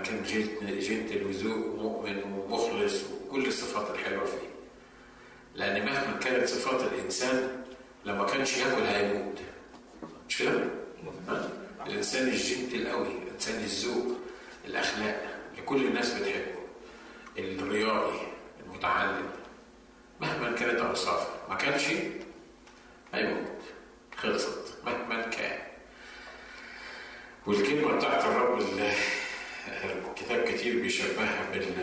كان جنتل وذوق ومؤمن ومخلص وكل الصفات الحلوه فيه لان مهما كانت صفات الانسان لما كانش ياكل هيموت مش كده؟ الانسان الجنتل قوي الانسان الذوق الاخلاق اللي كل الناس بتحبه الرياضي المتعلم مهما كانت اوصافه ما كانش هيموت خلصت مهما كان والكلمة بتاعت الرب اللي الكتاب كتير بيشبهها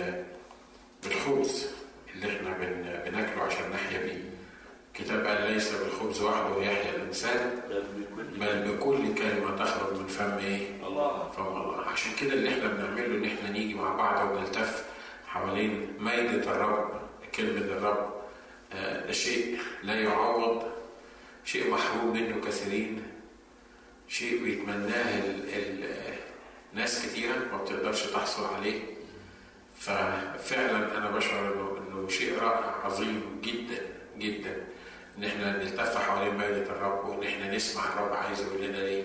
بالخبز اللي احنا بناكله عشان نحيا بيه الكتاب قال ليس بالخبز وحده يحيا الانسان بل بكل كلمه تخرج من فم ايه؟ الله فم الله عشان كده اللي احنا بنعمله ان احنا نيجي مع بعض ونلتف حوالين مائده الرب كلمه الرب ده شيء لا يعوض شيء محروم منه كثيرين شيء بيتمناه ناس كتيرة ما بتقدرش تحصل عليه ففعلا أنا بشعر إنه إنه شيء رائع عظيم جدا جدا إن إحنا نلتف حوالين مائدة الرب وإن إحنا نسمع الرب عايز يقول لنا إيه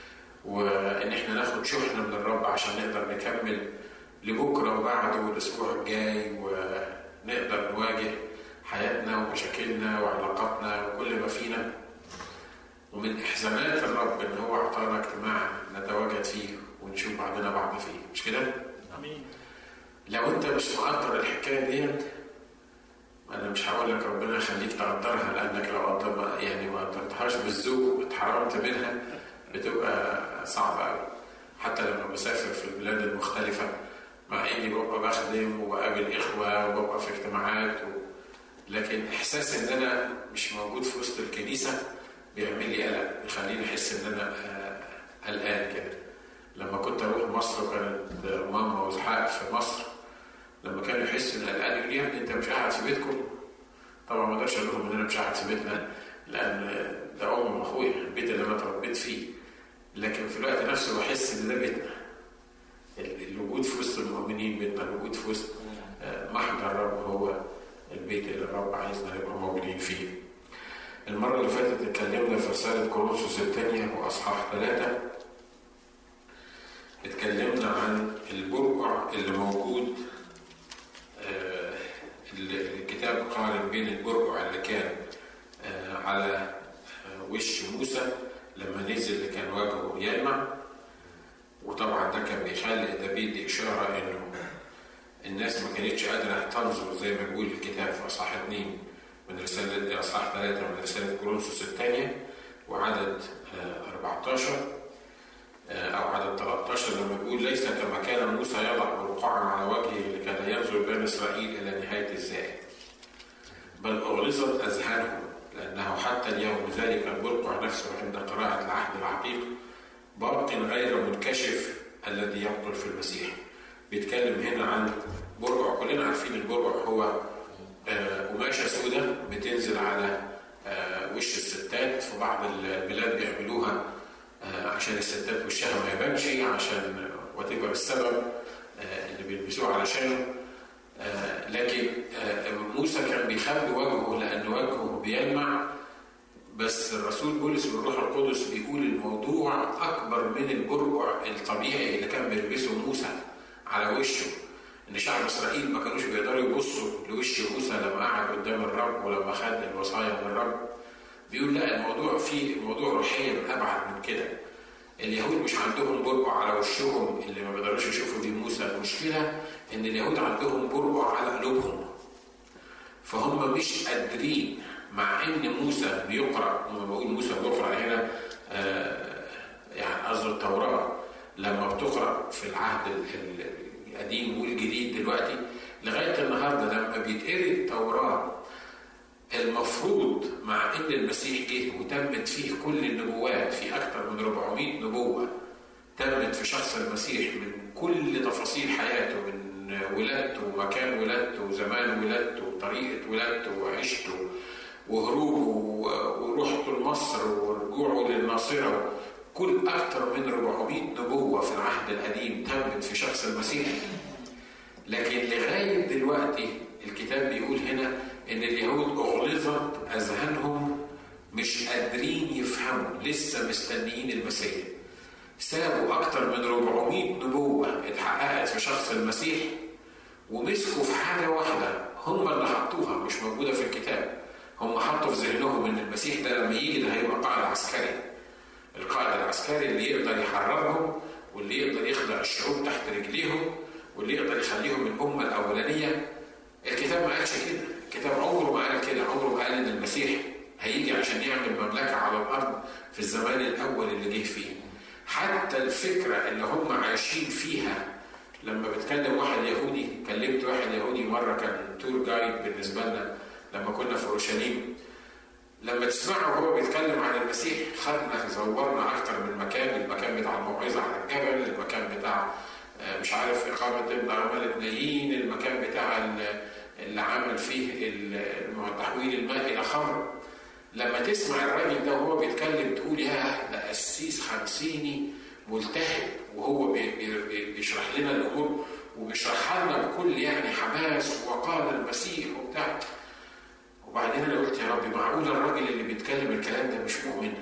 وإن إحنا ناخد شحنة من الرب عشان نقدر نكمل لبكرة وبعده والأسبوع الجاي ونقدر نواجه حياتنا ومشاكلنا وعلاقاتنا وكل ما فينا ومن احزانات الرب ان هو اعطانا اجتماع نتواجد فيه ونشوف بعضنا بعض فيه مش كده؟ امين لو انت مش مقدر الحكايه ديت انا مش هقول لك ربنا يخليك تقدرها لانك لو قدر يعني ما قدرتهاش بالذوق واتحرمت منها بتبقى صعبه قوي حتى لما بسافر في البلاد المختلفه مع اني ببقى بخدم وبقابل اخوه وببقى في اجتماعات و... لكن احساس ان انا مش موجود في وسط الكنيسه بيعمل لي قلق يخليني احس ان انا قلقان كده لما كنت اروح مصر وكانت ماما واسحاق في مصر لما كانوا يحسوا ان قلقان يقول يا ابني انت مش قاعد في بيتكم طبعا ما اقدرش اقول لهم ان انا مش قاعد في بيتنا لان ده ام واخويا البيت اللي انا اتربيت فيه لكن في الوقت نفسه بحس ان ده بيتنا الوجود في وسط المؤمنين بيتنا الوجود في وسط محضر الرب هو البيت اللي الرب عايزنا نبقى موجودين فيه المرة اللي فاتت اتكلمنا في رسالة كورنثوس الثانية وأصحاح ثلاثة اتكلمنا عن البرقع اللي موجود آه الكتاب قارن بين البرقع اللي كان آه على آه وش موسى لما نزل اللي كان وجهه يلمع وطبعا ده كان بيخلي ده بيدي إشارة إنه الناس ما كانتش قادرة تنظر زي ما بيقول الكتاب في أصحاح اثنين من رسالة أصحاح ثلاثة من رسالة كورنثوس الثانية وعدد 14 أو عدد 13 لما يقول ليس كما كان موسى يضع برقعا على وجهه لكي ينظر بني إسرائيل إلى نهاية الزائد بل أغلظت أذهانهم لأنه حتى اليوم ذلك البرقع نفسه عند قراءة العهد العتيق باق غير منكشف الذي يبطل في المسيح بيتكلم هنا عن برقع كلنا عارفين البرقع هو قماشة سوداء بتنزل على وش الستات في بعض البلاد بيعملوها عشان الستات وشها ما يبانش عشان وتبقى السبب اللي بيلبسوه علشانه لكن موسى كان بيخبي وجهه لأن وجهه بيلمع بس الرسول بولس بالروح القدس بيقول الموضوع أكبر من البرقع الطبيعي اللي كان بيلبسه موسى على وشه ان شعب اسرائيل ما كانوش بيقدروا يبصوا لوش موسى لما قعد قدام الرب ولما خد الوصايا من الرب بيقول لا الموضوع فيه الموضوع روحيا ابعد من كده اليهود مش عندهم برقع على وشهم اللي ما بيقدروش يشوفوا دي موسى المشكله ان اليهود عندهم برقع على قلوبهم فهم مش قادرين مع ان موسى بيقرا لما بقول موسى بيقرا هنا آه يعني قصد التوراه لما بتقرا في العهد القديم والجديد دلوقتي لغايه النهارده لما بيتقري التوراه المفروض مع ان المسيح جه وتمت فيه كل النبوات في اكثر من 400 نبوه تمت في شخص المسيح من كل تفاصيل حياته من ولادته ومكان ولادته وزمان ولادته وطريقه ولادته وعيشته وهروبه ورحته لمصر ورجوعه للناصره كل أكثر من 400 نبوة في العهد القديم تمت في شخص المسيح لكن لغاية دلوقتي الكتاب بيقول هنا إن اليهود أغلظت أذهانهم مش قادرين يفهموا لسه مستنيين المسيح سابوا أكتر من 400 نبوة اتحققت في شخص المسيح ومسكوا في حاجة واحدة هم اللي حطوها مش موجودة في الكتاب هم حطوا في ذهنهم إن المسيح ده لما يجي ده هيبقى قائد عسكري القائد العسكري اللي يقدر يحررهم واللي يقدر يخضع الشعوب تحت رجليهم واللي يقدر يخليهم الأمة الأولانية الكتاب ما قالش كده الكتاب عمره ما قال كده عمره ما قال إن المسيح هيجي عشان يعمل مملكة على الأرض في الزمان الأول اللي جه فيه حتى الفكرة اللي هم عايشين فيها لما بتكلم واحد يهودي كلمت واحد يهودي مرة كان تور جايد بالنسبة لنا لما كنا في أورشليم لما تسمعه وهو بيتكلم عن المسيح خدنا زورنا أكتر من مكان المكان بتاع الموعظة على الجبل المكان بتاع مش عارف إقامة ابن عمل ابنيين المكان بتاع اللي عمل فيه تحويل الماء إلى خمر لما تسمع الراجل ده وهو بيتكلم تقول يا ده قسيس خمسيني ملتهب وهو بيشرح لنا الامور وبيشرحها لنا بكل يعني حماس وقال المسيح وبتاع وبعدين انا قلت يا ربي معقول الراجل اللي بيتكلم الكلام ده مش مؤمن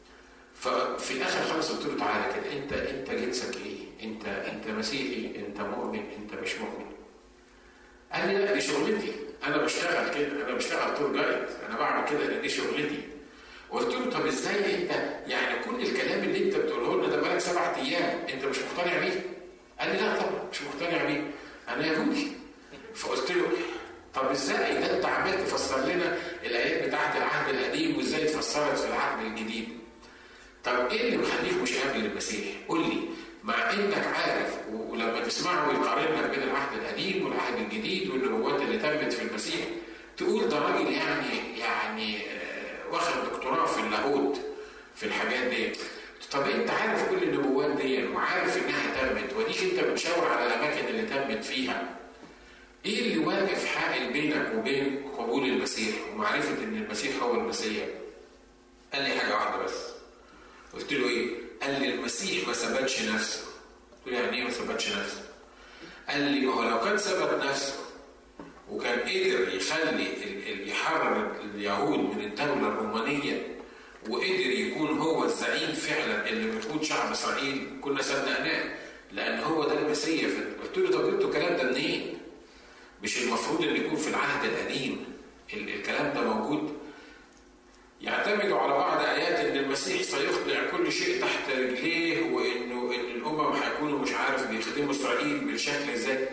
ففي الاخر خالص قلت له تعالى كده انت انت جنسك ايه؟ انت انت مسيحي انت مؤمن انت مش مؤمن قال لي لا دي شغلتي انا بشتغل كده انا بشتغل تور جايد انا بعمل كده لان دي شغلتي قلت له طب ازاي انت يعني كل الكلام اللي انت بتقوله لنا ده بقالك سبع ايام انت مش مقتنع بيه؟ قال لي لا طبعا مش مقتنع بيه انا يهودي فقلت له طب ازاي ده انت عمال تفسر لنا الايات بتاعت العهد القديم وازاي اتفسرت في العهد الجديد؟ طب ايه اللي مخليك مش قابل المسيح؟ قول لي مع انك عارف ولما تسمعه ويقارن لك بين العهد القديم والعهد الجديد والنبوات اللي تمت في المسيح تقول ده راجل يعني يعني واخد دكتوراه في اللاهوت في الحاجات دي طب انت عارف كل النبوات دي وعارف انها تمت وديك انت بتشاور على الاماكن اللي تمت فيها ايه اللي واقف حائل بينك وبين قبول المسيح ومعرفه ان المسيح هو المسيح قال لي حاجه واحده بس قلت له ايه قال لي المسيح ما ثبتش نفسه قلت له يعني ايه ما ثبتش نفسه قال لي ما هو لو كان ثبت نفسه وكان قدر يخلي يحرر اليهود من الدولة الرومانية وقدر يكون هو الزعيم فعلا اللي بتقود شعب اسرائيل كنا صدقناه لان هو ده المسيح قلت له طب جبتوا الكلام ده منين؟ مش المفروض ان يكون في العهد القديم الكلام ده موجود يعتمدوا على بعض ايات ان المسيح سيخضع كل شيء تحت رجليه وانه ان الامم هيكونوا مش عارف بيخدموا اسرائيل بالشكل ازاي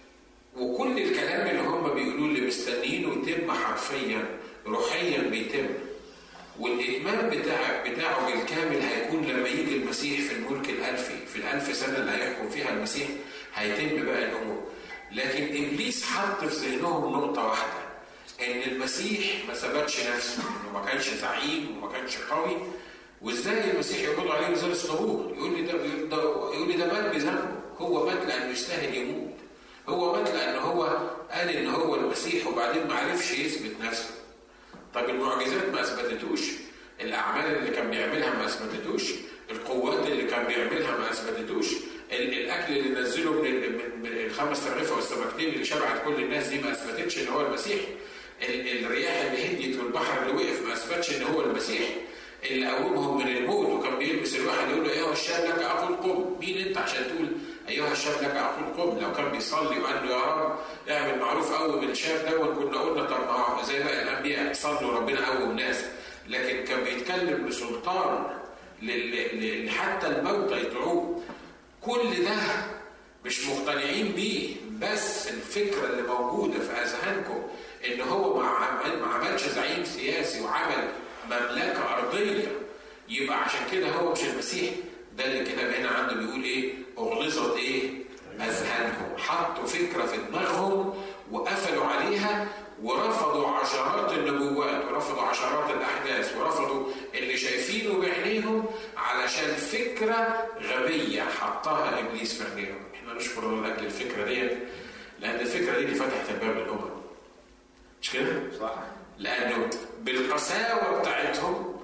وكل الكلام اللي هم بيقولوه اللي مستنيينه يتم حرفيا روحيا بيتم والإتمام بتاع بتاعه بالكامل هيكون لما يجي المسيح في الملك الألفي في الألف سنة اللي هيحكم فيها المسيح هيتم بقى الأمور لكن إبليس حط في ذهنهم نقطة واحدة إن المسيح ما ثبتش نفسه إنه ما كانش زعيم وما كانش قوي وإزاي المسيح يقبض عليه مثال الصبور يقول لي ده, ده يقول لي ده مات بذنبه هو مات لأنه يستاهل يموت هو مات لأن هو قال إن هو المسيح وبعدين ما عرفش يثبت نفسه طب المعجزات ما اثبتتوش الاعمال اللي كان بيعملها ما اثبتتوش القوات اللي كان بيعملها ما اثبتتوش الاكل اللي نزله من من الخمس ترغيفه والسمكتين اللي شبعت كل الناس دي ما اثبتتش ان هو المسيح الرياح اللي هديت والبحر اللي وقف ما اثبتش ان هو المسيح اللي قومهم من الموت وكان بيلبس الواحد يقول له ايها الشاب لك اقول قم مين انت عشان تقول ايها الشاب لك اقول قم لو كان بيصلي وقال له يا رب اعمل معروف قوم الشاب دوت كنا قلنا طب ما زي ما الانبياء صلوا ربنا قوم ناس لكن كان بيتكلم بسلطان حتى الموتى يدعوه كل ده مش مقتنعين بيه بس الفكره اللي موجوده في اذهانكم ان هو ما عملش زعيم سياسي وعمل مملكه ارضيه يبقى عشان كده هو مش المسيح ده اللي الكتاب هنا عنده بيقول ايه اغلظت ايه اذهانهم حطوا فكره في دماغهم وقفلوا عليها ورفضوا عشرات النبوات ورفضوا عشرات الاحداث ورفضوا اللي شايفينه بعينيهم علشان فكره غبيه حطها ابليس في عينيهم احنا نشكر الله لاجل الفكره دي لان الفكره دي اللي فتحت الباب للامم مش كده؟ صح لانه بالقساوه بتاعتهم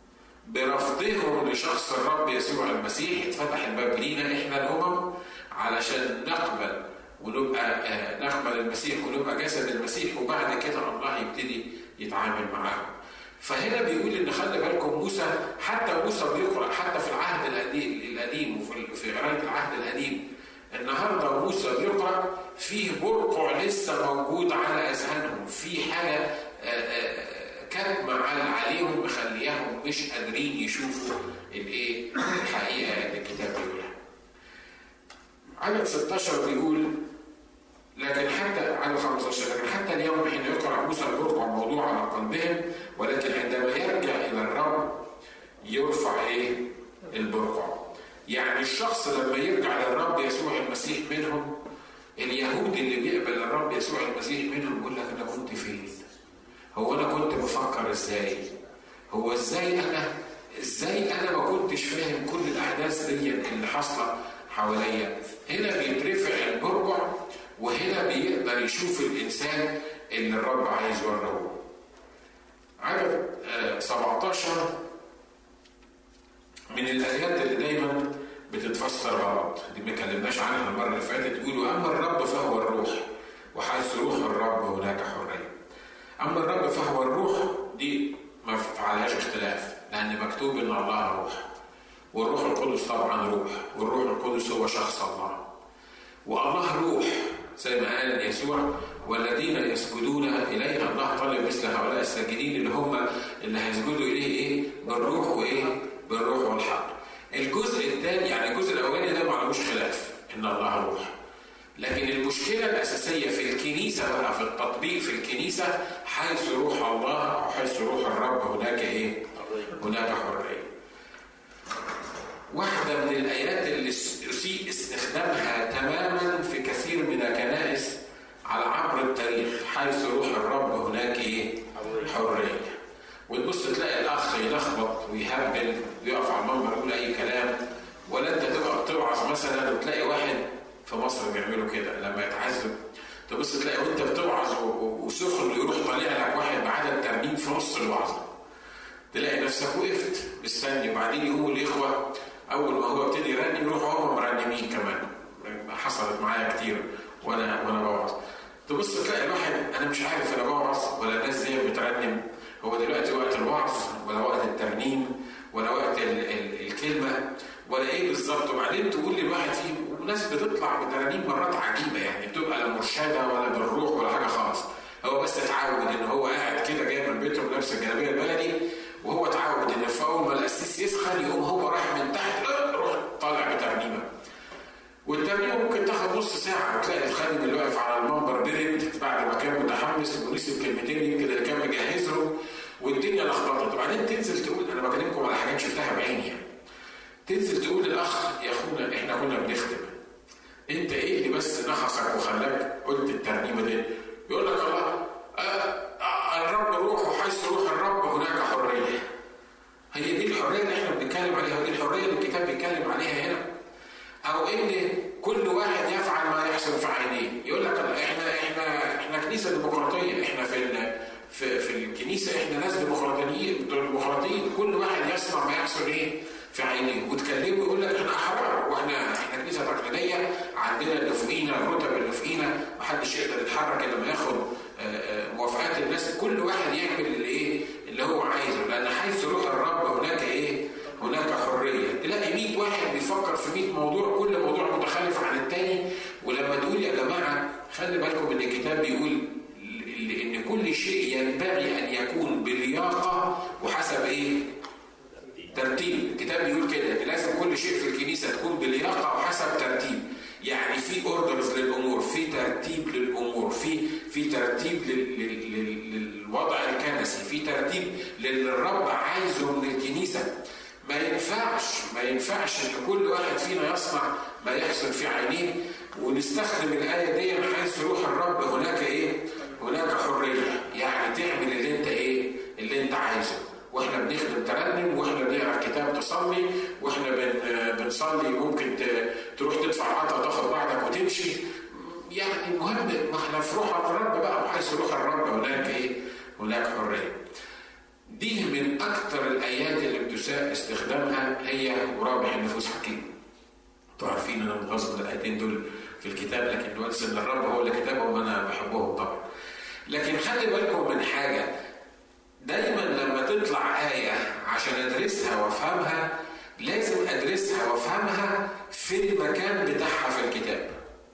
برفضهم لشخص الرب يسوع المسيح اتفتح الباب لينا احنا الامم علشان نقبل ونبقى نقبل المسيح ونبقى جسد المسيح وبعد كده الله يبتدي يتعامل معاهم. فهنا بيقول ان خلي بالكم موسى حتى موسى بيقرا حتى في العهد القديم وفي في قرايه العهد القديم النهارده موسى بيقرا فيه برقع لسه موجود على اذهانهم في حاجه آه، آه، كتمه عليهم مخلياهم مش قادرين يشوفوا الايه الحقيقه اللي الكتاب بيقولها. عدد 16 بيقول لكن حتى على 15 لكن حتى اليوم حين يقرا موسى البرقع الموضوع على قلبهم ولكن عندما يرجع الى الرب يرفع ايه؟ البرقع. يعني الشخص لما يرجع للرب يسوع المسيح منهم اليهود اللي بيقبل الرب يسوع المسيح منهم يقول لك انا كنت فين؟ هو انا كنت بفكر ازاي؟ هو ازاي انا ازاي انا ما كنتش فاهم كل الاحداث دي اللي حاصله حواليا؟ هنا بيترفع البرقع وهنا بيقدر يشوف الانسان اللي الرب عايز يوريه. عدد 17 من الايات اللي دايما بتتفسر غلط دي ما اتكلمناش عنها المره اللي فاتت يقولوا اما الرب فهو الروح وحيث روح الرب هناك حريه اما الرب فهو الروح دي ما فعلهاش اختلاف لان مكتوب ان الله روح والروح القدس طبعا روح والروح القدس هو شخص الله والله روح زي ما قال يسوع والذين يسجدون اليه الله طالب مثل هؤلاء الساجدين اللي هم اللي هيسجدوا اليه ايه بالروح وايه بالروح والحق الجزء الثاني يعني الجزء الاولاني ده ما عليهوش خلاف ان الله روح لكن المشكله الاساسيه في الكنيسه بقى في التطبيق في الكنيسه حيث روح الله او حيث روح الرب هناك ايه؟ هناك حريه. واحده من الايات اللي يسيء استخدامها تماما في كثير من الكنائس على عبر التاريخ حيث روح الرب هناك ايه؟ حريه. وتبص تلاقي الاخ يلخبط ويهبل ويقف على المنبر يقول اي كلام ولا انت تبقى بتوعظ مثلا وتلاقي واحد في مصر بيعملوا كده لما يتعذب تبص تلاقي وانت بتوعظ وسخن يروح طالع لك واحد بعدد ترنيم في نص الوعظه تلاقي نفسك وقفت مستني وبعدين يقوموا الاخوه اول ما هو ابتدي يرنم يروحوا هم مرنمين كمان حصلت معايا كتير وانا وانا بوعظ تبص تلاقي الواحد انا مش عارف انا بوعظ ولا الناس دي بترنم هو دلوقتي وقت الوعظ ولا وقت الترنيم ولا وقت ال ال الكلمه ولا ايه بالظبط وبعدين تقول للواحد فيه وناس بتطلع بترانيم مرات عجيبه يعني بتبقى لا مرشده ولا بالروح ولا حاجه خالص هو بس اتعود ان هو قاعد كده جاي من بيته بلبس الجلابيه البلدي وهو اتعود ان في اول ما القسيس يسخن يقوم هو رايح من تحت روح طالع بترنيمه والترنيمه ممكن تاخد نص ساعه وتلاقي الخادم اللي واقف على المنبر برد بعد ما كان متحمس ونسي كلمتين يمكن اللي كان مجهزهم والدنيا لخبطت وبعدين تنزل تقول انا بكلمكم على حاجات شفتها بعيني يعني تنزل تقول للاخ يا اخونا احنا كنا بنخدم انت ايه اللي بس نخصك وخلاك قلت الترنيمه دي يقول لك الله آه الرب روح وحيث روح الرب هناك حريه هي دي الحريه اللي احنا بنتكلم عليها ودي الحريه اللي الكتاب بيتكلم عليها هنا او ان كل واحد يفعل ما يحسن في عينيه يقول لك احنا احنا احنا كنيسه ديمقراطيه احنا في في, في الكنيسه احنا ناس ديمقراطيين ديمقراطيين كل واحد يصنع ما يحسن ايه في عينيه وتكلمه يقول لك احنا احرار واحنا احنا كنيسه تقليديه عندنا اللي فوقينا الرتب اللي فوقينا محدش يقدر يتحرك الا لما ياخد موافقات الناس كل واحد يعمل اللي ايه اللي هو عايزه لان حيث روح الرب هناك ايه هناك حريه تلاقي 100 واحد بيفكر في 100 موضوع كل موضوع متخلف عن الثاني ولما تقول يا جماعه خلي بالكم ان الكتاب بيقول ان كل شيء ينبغي ان يكون بلياقه وحسب ايه؟ ترتيب الكتاب بيقول كده لازم كل شيء في الكنيسه تكون بلياقه وحسب ترتيب يعني في اوردرز للامور في ترتيب للامور في في ترتيب للوضع الكنسي في ترتيب للي الرب عايزه من الكنيسه ما ينفعش ما ينفعش ان كل واحد فينا يصنع ما يحصل في عينيه ونستخدم الايه دي من حيث روح الرب هناك ايه؟ هناك حريه يعني تعمل اللي انت ايه؟ اللي انت عايزه واحنا بنخدم ترنم واحنا بنقرا كتاب تصلي واحنا بن بنصلي ممكن تروح تدفع عطا تاخد بعضك وتمشي يعني المهم ما احنا في روح الرب بقى وحيث روح الرب هناك ايه؟ هناك حريه. دي من اكثر الايات اللي بتساء استخدامها هي ورابح النفوس حكيم. انتوا عارفين انا مغصب الايتين دول في الكتاب لكن دول ان الرب هو اللي كتبهم وانا بحبهم طبعا. لكن خلي بالكم من حاجه دايما لما تطلع آية عشان أدرسها وأفهمها لازم أدرسها وأفهمها في المكان بتاعها في الكتاب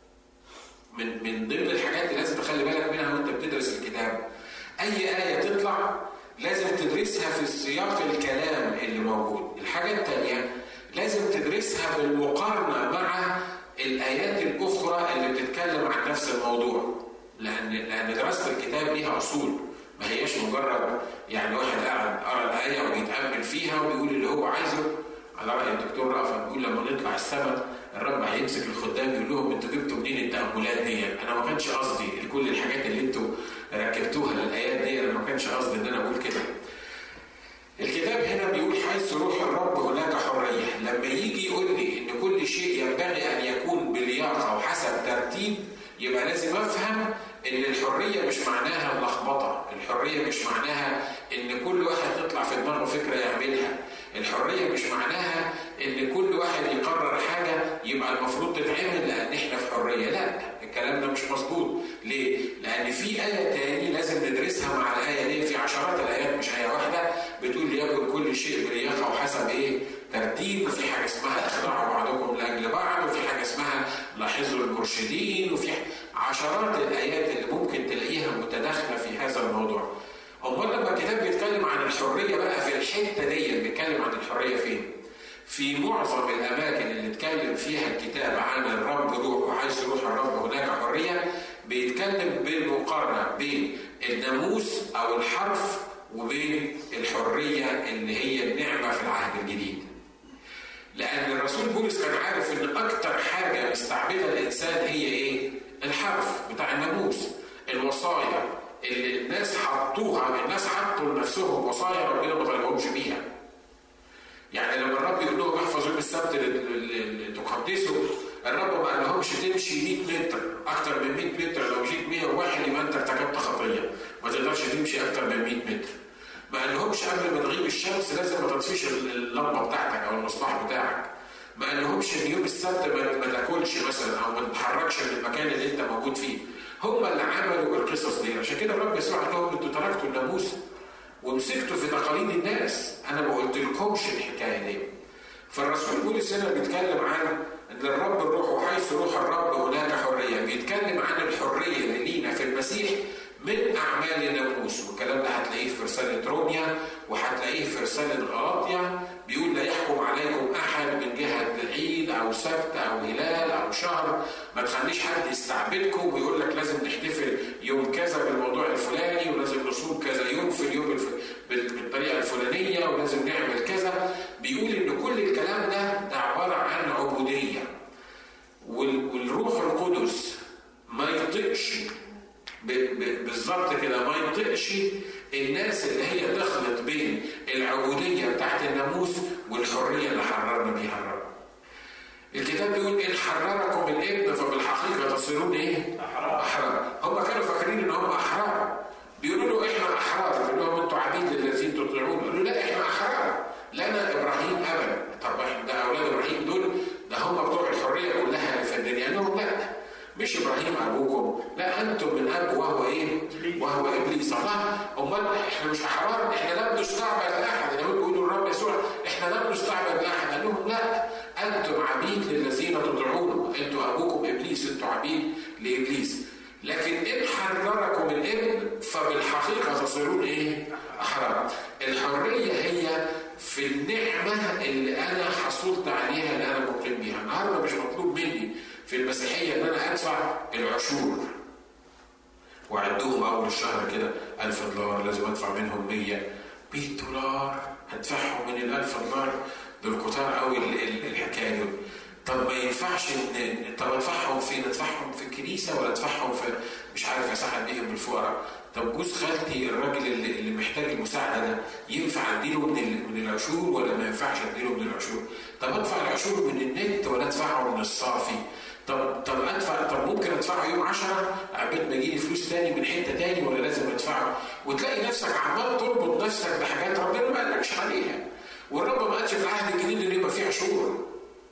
من من ضمن الحاجات اللي لازم تخلي بالك منها وانت بتدرس الكتاب اي ايه تطلع لازم تدرسها في سياق الكلام اللي موجود الحاجه الثانيه لازم تدرسها بالمقارنه مع الايات الاخرى اللي بتتكلم عن نفس الموضوع لان لان دراسه الكتاب ليها اصول ما هياش مجرد يعني واحد قاعد قرا الايه وبيتامل فيها وبيقول اللي هو عايزه على راي الدكتور رأفت بيقول لما نطلع السماء الرب هيمسك الخدام يقول لهم انتوا جبتوا منين التاملات دي؟ انا ما كانش قصدي كل الحاجات اللي انتوا ركبتوها للايات دي انا ما كانش قصدي ان انا اقول كده. الكتاب هنا بيقول حيث روح الرب هناك حريه، لما يجي يقول لي ان كل شيء ينبغي ان يكون بلياقه وحسب ترتيب يبقى لازم افهم ان الحريه مش معناها اللخبطه، الحريه مش معناها ان كل واحد تطلع في دماغه فكره يعملها، الحريه مش معناها ان كل واحد يقرر حاجه يبقى المفروض تتعمل لان احنا في حريه، لا الكلام ده مش مظبوط، ليه؟ لان في ايه تاني لازم ندرسها مع الايه دي في عشرات الايات مش ايه واحده بتقول ليكن كل شيء بلياقه وحسب ايه؟ ترتيب وفي حاجه اسمها اخضعوا بعضكم لاجل بعض وفي حاجه اسمها لاحظوا المرشدين وفي عشرات الايات اللي ممكن تلاقيها متداخله في هذا الموضوع. امال لما الكتاب بيتكلم عن الحريه بقى في الحته دي بيتكلم عن الحريه فين؟ في معظم الاماكن اللي اتكلم فيها الكتاب عن الرب روح وحيث روح الرب هناك حريه بيتكلم بالمقارنه بين الناموس او الحرف وبين الحريه اللي هي النعمه في العهد الجديد. لان الرسول بولس كان عارف ان اكتر حاجه مستعبده الانسان هي ايه؟ الحرف بتاع الناموس الوصايا اللي الناس حطوها الناس حطوا لنفسهم وصايا ربنا ما طالبهمش بيها. يعني لما الرب يقول لهم احفظوا يوم السبت تقدسوا الرب ما قالهمش تمشي 100 متر اكتر من 100 متر لو جيت 101 يبقى انت ارتكبت خطيه ما تقدرش تمشي اكتر من 100 متر ما قالهمش قبل ما تغيب الشمس لازم ما تطفيش اللمبه بتاعتك او المصباح بتاعك ما قالهمش ان يوم السبت ما تاكلش مثلا او ما تتحركش من المكان اللي انت موجود فيه هم اللي عملوا القصص دي عشان كده الرب يسوع قال لهم انتوا تركتوا الناموس ومسكتوا في تقاليد الناس انا ما قلتلكمش الحكايه دي فالرسول بولس هنا بيتكلم عن ان الرب الروح وحيث روح الرب هناك حريه بيتكلم عن الحريه اللي لينا في المسيح من اعمال الناموس والكلام ده هتلاقيه في رساله روميا وهتلاقيه في رساله غلاطيا بيقول لا يحكم عليكم احد من جهه عيد او سبت او هلال او شهر ما تخليش حد يستعبدكم ويقول لك لازم نحتفل يوم كذا بالموضوع الفلاني ولازم نصوم كذا يوم في اليوم الف... بالطريقه الفلانيه ولازم نعمل كذا بيقول ان كل الكلام ده ده عباره عن عبوديه وال... والروح القدس ما يطيقش بالظبط كده ما يطيقش الناس اللي هي تخلط بين العبوديه بتاعت الناموس والحريه اللي حررنا بيها الرب. الكتاب بيقول ان حرركم الابن فبالحقيقه تصيرون ايه؟ احرار. احرار. هم كانوا فاكرين ان هم احرار. بيقولوا له احنا احرار، بيقول لهم انتوا عبيد للذين تطيعون، يقولوا لا احنا احرار. لنا ابراهيم ابا، طب احنا ده اولاد ابراهيم دول ده هم بتوع الحريه كلها اللي في الدنيا، قال لهم لا مش ابراهيم ابوكم لا انتم من اب وهو ايه وهو ابليس الله امال احنا مش احرار احنا لم نستعبد لاحد لما بيقولوا الرب يسوع احنا لم نستعبد لاحد قال لهم لا انتم عبيد للذين تطيعون انتم ابوكم ابليس انتم عبيد لابليس لكن ان حرركم الابن فبالحقيقه تصيرون ايه احرار الحريه هي في النعمه اللي انا حصلت عليها اللي انا مقيم بيها النهارده مش مطلوب مني في المسيحية إن أنا أدفع العشور وعدهم أول الشهر كده 1000 دولار لازم أدفع منهم 100 100 دولار أدفعهم من ال 1000 دولار دول كتار قوي الحكاية دول طب ما ينفعش ان طب ادفعهم فين؟ ادفعهم في الكنيسه ولا ادفعهم في مش عارف اساعد بيهم الفقراء طب جوز خالتي الراجل اللي, اللي محتاج المساعده ده ينفع اديله من من العشور ولا ما ينفعش اديله من العشور؟ طب ادفع العشور من النت ولا ادفعه من الصافي؟ طب طب ادفع طب ممكن ادفعه يوم 10 عبيد ما يجي لي فلوس تاني من حته تاني ولا لازم ادفعه؟ وتلاقي نفسك عمال تربط نفسك بحاجات ربنا ما قالكش عليها. والرب ما قالش في العهد الجديد ان يبقى فيه عشور.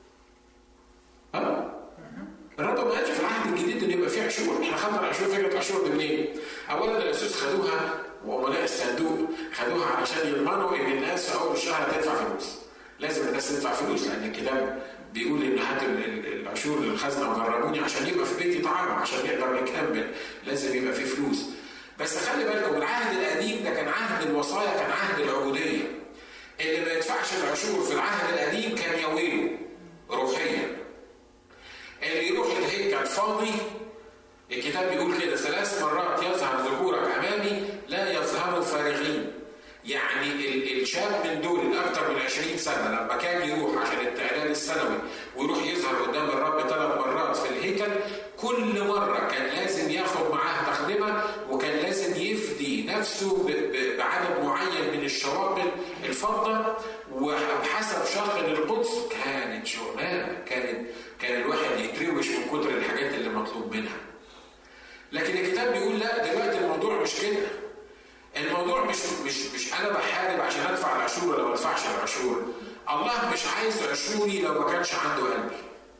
ها؟ الرب ما قالش في العهد الجديد ان يبقى فيه عشور، احنا خدنا العشور فكره العشور دي منين؟ اولا الاساس خدوها وامناء الصندوق خدوها علشان يضمنوا ان الناس في اول الشهر هتدفع فلوس لازم الناس تدفع فلوس لان الكتاب بيقول ان هات العشور للخزنه وجربوني عشان يبقى في بيتي طعام عشان نقدر نكمل لازم يبقى في فلوس بس خلي بالكم العهد القديم ده كان عهد الوصايا كان عهد العبوديه اللي ما يدفعش العشور في العهد القديم كان يويله روحيا اللي يروح الهيكل فاضي الكتاب بيقول كده ثلاث مرات يظهر ذكورك امامي لا يظهروا فارغين يعني الشاب من دول الاكثر من 20 سنه لما كان يروح عشان التعلان السنوي ويروح يظهر قدام الرب ثلاث مرات في الهيكل كل مره كان لازم ياخد معاه تخدمه وكان لازم يفدي نفسه بعدد معين من الشواطئ الفضه وحسب شرط القدس كانت شغلانه كانت كان الواحد يتروش من كتر الحاجات اللي مطلوب منها. لكن الكتاب بيقول لا دلوقتي الموضوع مش كده. الموضوع مش مش مش انا بحارب عشان ادفع العشور ولا ما ادفعش العشور. الله مش عايز عشوري لو ما كانش عنده قلبي.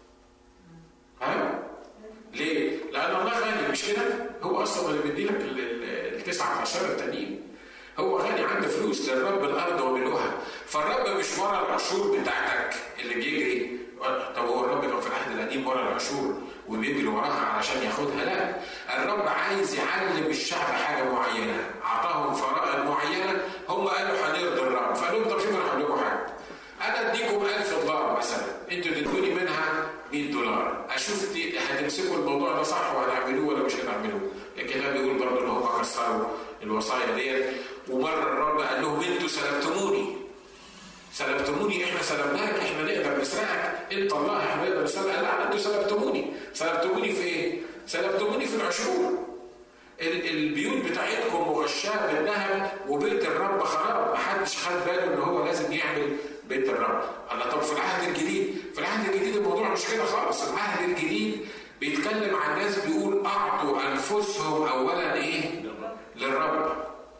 ها؟ ليه؟ لأن الله غني مش كده؟ هو أصلا اللي بيدي لك ال 19 التانيين. هو غني عنده فلوس للرب الأرض وملؤها. فالرب مش ورا العشور بتاعتك اللي بيجري طب هو الرب كان في العهد القديم ورا العشور وبيجري وراها علشان ياخدها لا الرب عايز يعلم الشعب حاجه معينه اعطاهم فرائض معينه هم قالوا هنرضي الرب فقال لهم طب شوفوا انا هقول لكم حاجه انا اديكم 1000 دولار مثلا انتوا تدوني منها 100 دولار اشوف دي هتمسكوا الموضوع ده صح وهتعملوه ولا مش هتعملوه الكتاب بيقول برضه ان هم كسروا الوصايا ديت ومره الرب قال لهم انتوا سلبتموني سلبتموني احنا سلبناك احنا نقدر نسرقك انت الله احنا نقدر نسرقك لا انتوا سلبتموني سلبتموني في ايه؟ سلبتموني في العشور البيوت بتاعتكم مغشاه بالذهب وبيت الرب خراب محدش خد باله ان هو لازم يعمل بيت الرب الله طب في العهد الجديد في العهد الجديد الموضوع مش كده خالص العهد الجديد بيتكلم عن ناس بيقول اعطوا انفسهم اولا ايه للرب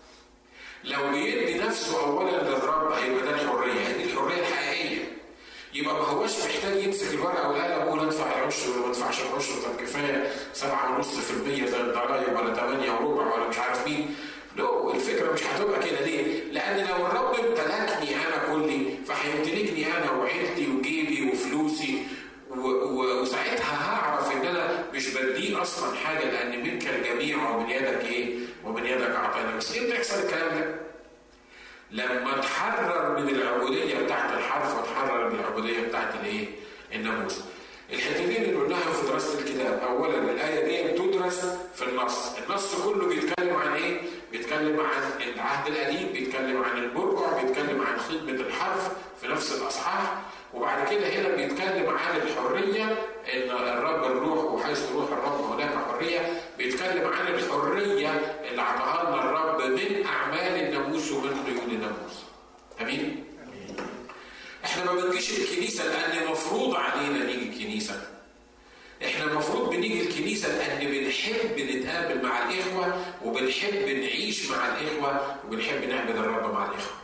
لو بيدي نفسه اولا للرب هيبقى ده الحريه هذه الحريه الحقيقيه يبقى ما هوش محتاج يمسك الورقه والقلم ويقول ادفع العشر ولا ما ادفعش العشر طب كفايه 7.5% زي الضرايب ولا 8 وربع ولا مش عارف مين لو الفكره مش هتبقى كده ليه؟ لان لو الرب امتلكني انا كلي فهيمتلكني انا وعيلتي وجيبي وفلوسي وساعتها هعرف ان انا مش بديه اصلا حاجه لان منك الجميع ومن يدك ايه؟ ومن يدك اعطينا بس امتى يحصل الكلام ده؟ لما تحرر من العبوديه بتاعت الحرف وتحرر من العبوديه بتاعت الايه؟ الناموس. الحتتين اللي قلناها في دراسه الكتاب، اولا الايه دي تدرس في النص، النص كله بيتكلم عن ايه؟ بيتكلم عن العهد القديم، بيتكلم عن البرقع، بيتكلم عن خدمه الحرف في نفس الاصحاح، وبعد كده هنا بيتكلم عن الحريه ان الرب الروح وحيث روح الرب هناك حريه بيتكلم عن الحريه اللي اعطاها لنا الرب من اعمال الناموس ومن قيود الناموس. امين؟ احنا ما بنجيش الكنيسه لان مفروض علينا نيجي الكنيسه. احنا المفروض بنيجي الكنيسه لان بنحب نتقابل مع الاخوه وبنحب نعيش مع الاخوه وبنحب نعبد الرب مع الاخوه.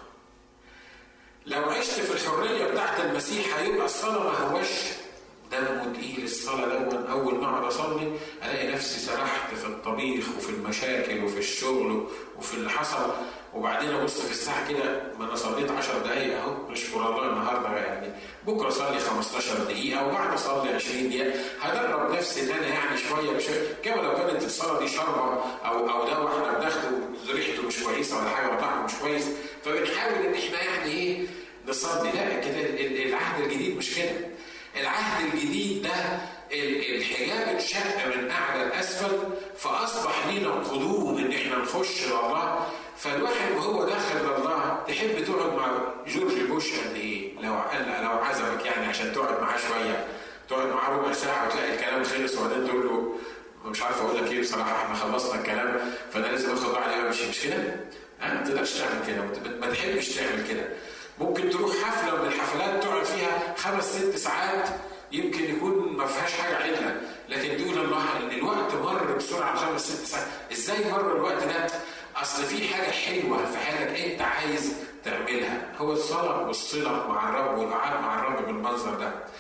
لو عشت في الحرية بتاعت المسيح هيبقى الصلاة ما هوش دمه تقيل الصلاة دون أول ما أقعد أصلي ألاقي نفسي سرحت في الطبيخ وفي المشاكل وفي الشغل وفي اللي حصل وبعدين أبص في الساعة كده ما أنا صليت 10 دقايق أهو نشكر الله النهاردة يعني بكرة أصلي 15 دقيقة وبعد أصلي 20 دقيقة هدرب نفسي إن أنا يعني شوية بشوية كما لو كانت الصلاة دي شربة أو أو دواء إحنا بناخده ريحته مش كويسة ولا حاجة وطعمه مش كويس فبنحاول إن إحنا يعني إيه نصلي لا كده العهد الجديد مش كده العهد الجديد ده الحجاب اتشق من اعلى لاسفل فاصبح لينا قدوم ان احنا نخش لله فالواحد وهو داخل لله تحب تقعد مع جورج بوش قد ايه؟ لو لو عزمك يعني عشان تقعد معاه شويه تقعد معاه ربع ساعه وتلاقي الكلام خلص وبعدين تقول له مش عارف اقول لك ايه بصراحه احنا خلصنا الكلام فانا لازم اخد راحتي وامشي مش كده؟ ما تقدرش تعمل كده ما تحبش تعمل كده ممكن تروح حفله من الحفلات تقعد فيها خمس ست ساعات يمكن يكون ما فيهاش حاجه عدله لكن تقول الله ان الوقت مر بسرعه خمس ست ساعات ازاي مر الوقت ده؟ اصل في حاجه حلوه في حياتك انت عايز تعملها هو الصلاه والصله مع الرب والقعاد مع الرب بالمنظر ده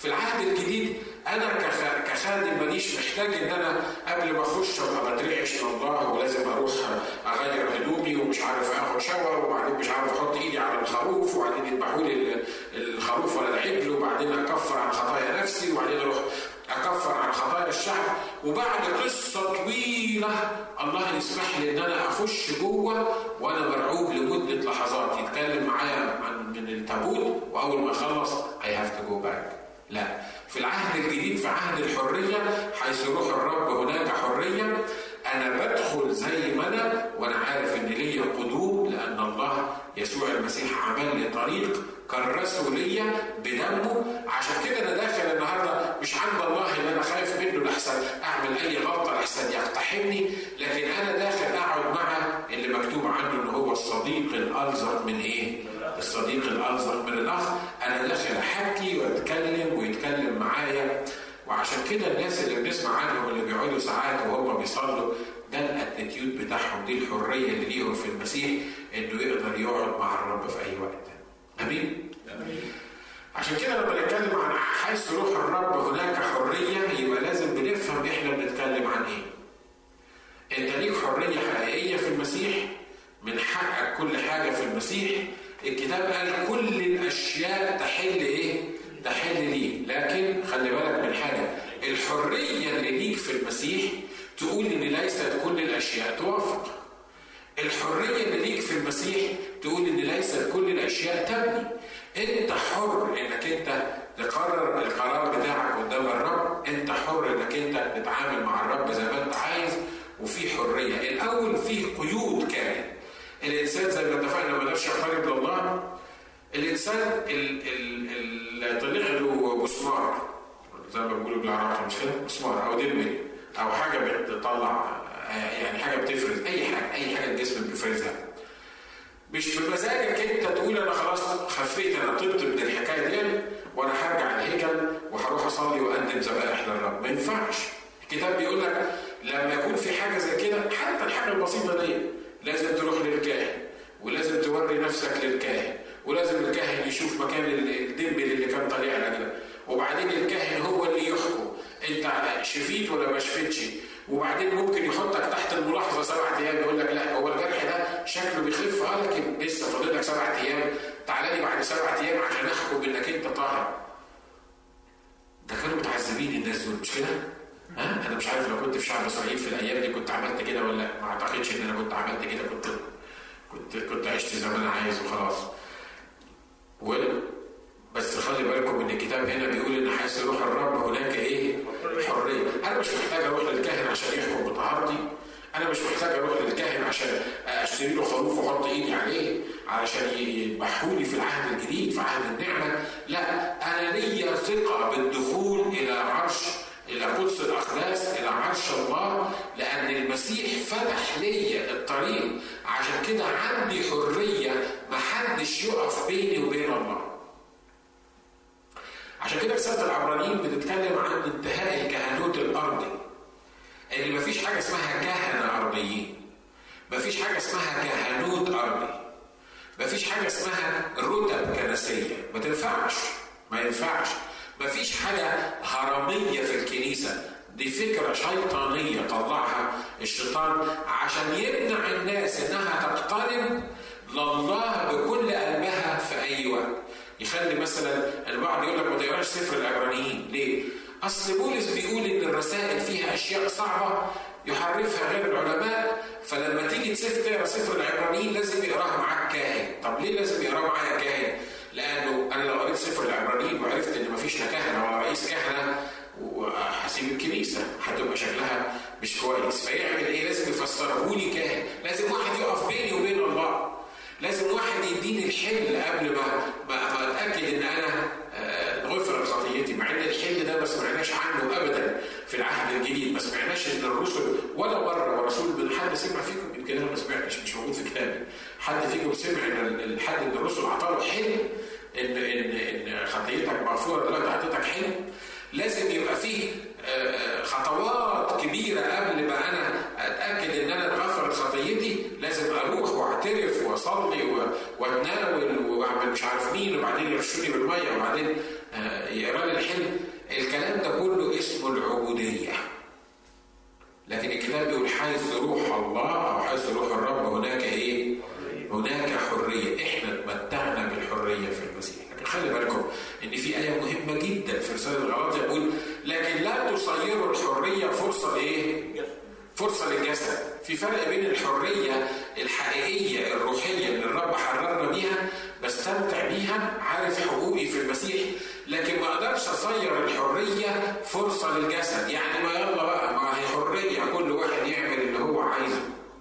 في العهد الجديد انا كخادم مانيش محتاج ان انا قبل ما اخش ابقى بترعش من الله ولازم اروح اغير هدومي ومش عارف اخد شاور وبعدين مش عارف احط ايدي على الخروف وبعدين يذبحوا لي الخروف ولا العجل وبعدين اكفر عن خطايا نفسي وبعدين اروح اكفر عن خطايا الشعب وبعد قصه طويله الله يسمح لي ان انا اخش جوه وانا مرعوب لمده لحظات يتكلم معايا عن من التابوت واول ما يخلص I have to go back لا في العهد الجديد في عهد الحريه حيث روح الرب هناك حريه انا بدخل زي ما انا وانا عارف ان ليا قدوم لان الله يسوع المسيح عمل لي طريق كرسه ليا بدمه عشان كده انا داخل النهارده مش عند الله اللي انا خايف منه لحسن اعمل اي غلطه لحسن يقتحمني لكن انا داخل اقعد مع اللي مكتوب عنه ان هو الصديق الالزق من ايه؟ الصديق الالزق من الاخ انا داخل احكي واتكلم ويتكلم معايا وعشان كده الناس اللي بنسمع عنهم اللي بيقعدوا ساعات وهم بيصلوا ده الاتيتيود بتاعهم دي الحريه اللي ليهم في المسيح انه يقدر يقعد مع الرب في اي وقت. امين؟ امين. عشان كده لما نتكلم عن حيث روح الرب هناك حريه يبقى لازم بنفهم احنا بنتكلم عن ايه. انت ليك حريه حقيقيه في المسيح من حقك كل حاجه في المسيح الكتاب قال كل الاشياء تحل ايه؟ تحل لي لكن خلي بالك من حاجه الحريه اللي ليك في المسيح تقول ان ليست كل الاشياء توافق الحريه اللي ليك في المسيح تقول ان ليست كل الاشياء تبني انت حر انك انت تقرر القرار بتاعك قدام الرب انت حر انك انت تتعامل مع الرب زي ما انت عايز وفي حريه الاول في قيود كانت الانسان زي ما اتفقنا ما يقدرش يقترب لله الانسان اللي طلع له مسمار زي ما بيقولوا بالعربي مش كده مسمار او دلمل او حاجه بتطلع يعني حاجه بتفرز اي حاجه اي حاجه الجسم بيفرزها مش بمزاجك انت تقول انا خلاص خفيت انا طبت من الحكايه دي وانا هرجع الهيكل وهروح اصلي واقدم ذبائح للرب ما ينفعش الكتاب بيقول لك لما يكون في حاجه زي كده حتى الحاجه البسيطه دي لازم تروح للكاهن ولازم توري نفسك للكاهن ولازم الكاهن يشوف مكان الدبل اللي كان طالع لك ده وبعدين الكاهن هو اللي يحكم انت شفيت ولا ما شفتش وبعدين ممكن يحطك تحت الملاحظه سبعة ايام يقول لك لا هو الجرح ده شكله بيخف اه لكن لسه فاضل لك سبعة ايام تعالى لي بعد سبعة ايام عشان احكم انك انت طاهر. ده كانوا متعذبين الناس دول مش كده؟ ها؟ انا مش عارف لو كنت في شعب اسرائيل في الايام دي كنت عملت كده ولا ما اعتقدش ان انا كنت عملت كده كنت كنت كنت عشت زي ما انا عايز وخلاص. و بس خلي بالكم ان الكتاب هنا بيقول ان حيث روح الرب هناك ايه؟ حريه، انا مش محتاج اروح للكاهن عشان يحكم بطهارتي، انا مش محتاج اروح للكاهن عشان اشتري له خروف واحط ايدي عليه علشان يذبحوني في العهد الجديد في عهد النعمه، لا انا ليا ثقه بالدخول الى عرش الى قدس الاقداس الى عرش الله لان المسيح فتح ليا الطريق عشان كده عندي حريه محدش يقف بيني وبين الله. عشان كده رساله العبرانيين بتتكلم عن انتهاء الكهنوت الارضي. ان مفيش حاجه اسمها كهنه ارضيين. مفيش حاجه اسمها كهنوت ارضي. مفيش حاجه اسمها رتب كنسيه، ما تنفعش ما ينفعش. مفيش حاجه هرميه في الكنيسه دي فكرة شيطانية طلعها الشيطان عشان يمنع الناس انها تقترب لله بكل قلبها في اي وقت. يخلي مثلا البعض يقول لك ما تقراش سفر العبرانيين، ليه؟ اصل بولس بيقول ان الرسائل فيها اشياء صعبة يحرفها غير العلماء فلما تيجي تقرا سفر العبرانيين لازم يقراها معاك كاهن، طب ليه لازم يقراها معايا كاهن؟ لانه انا لو قريت سفر العبرانيين وعرفت ان مفيش لا كهنه ولا رئيس كهنه وهسيب الكنيسه هتبقى شكلها مش كويس فيعمل ايه؟ لازم يفسره لي كاهن، لازم واحد يقف بيني وبين الله. لازم واحد يديني الحل قبل ما ما, ما اتاكد ان انا غفرت خطيتي مع ان الحل ده ما سمعناش عنه ابدا في العهد الجديد ما سمعناش ان الرسل ولا مره ورسول من حد سمع فيكم يمكن انا ما سمعتش مش موجود في كتابي حد فيكم سمع ان الحد ان الرسل اعطاه حل ان ان ان خطيتك مغفوره دلوقتي اعطيتك حل لازم يبقى فيه خطوات كبيره قبل ما انا اتاكد ان انا اتغفرت خطيتي لازم اروح واعترف واصلي واتناول واعمل مش عارف مين وبعدين يرشوني بالميه وبعدين آه، يقرا لي الحلم الكلام ده كله اسمه العبوديه لكن الكتاب بيقول حيث روح الله او حيث روح الرب هناك ايه؟ هناك حريه، احنا اتمتعنا بالحريه في المسيح، لكن خلي بالكم ان في ايه مهمه جدا في رساله الغلاطيه بيقول لكن لا تصيروا الحريه فرصه لايه؟ فرصه للجسد، في فرق بين الحريه الحقيقيه الروحيه اللي الرب حررنا بيها بستمتع بيها عارف حقوقي في المسيح لكن ما اقدرش اصير الحريه فرصه للجسد يعني ما يلا بقى ما هي حريه كل واحد يعمل اللي هو عايزه